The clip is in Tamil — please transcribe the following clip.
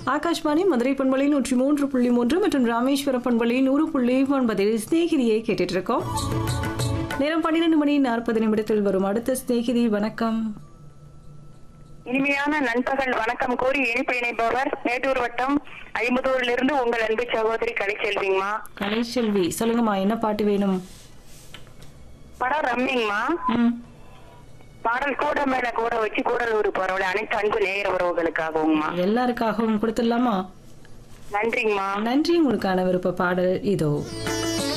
ஆகாஷ்வாணி மதுரை பண்பலை நூற்றி மூன்று புள்ளி மூன்று மற்றும் ராமேஸ்வரம் பண்பலை நூறு புள்ளி ஒன்பதில் சிநேகிதியை கேட்டுட்டு இருக்கோம் நேரம் பன்னிரெண்டு மணி நாற்பது நிமிடத்தில் வரும் அடுத்த சிநேகிதி வணக்கம் இனிமையான நண்பகல் வணக்கம் கூறி இணைப்பு இணைப்பவர் மேட்டூர் வட்டம் ஐம்பதூரிலிருந்து உங்கள் அன்பு சகோதரி கலைச்செல்விங்கம்மா கலைச்செல்வி சொல்லுங்கம்மா என்ன பாட்டு வேணும் படம் ரம்மிங்கம்மா ம் பாடல் கூட மேல கூட வச்சு கூடலூர் போறவள அனைத்து அன்பு நேயர் உறவுகளுக்காகவும்மா எல்லாருக்காகவும் கொடுத்துடலாமா நன்றிங்கம்மா நன்றி உங்களுக்கான விருப்ப பாடல் இதோ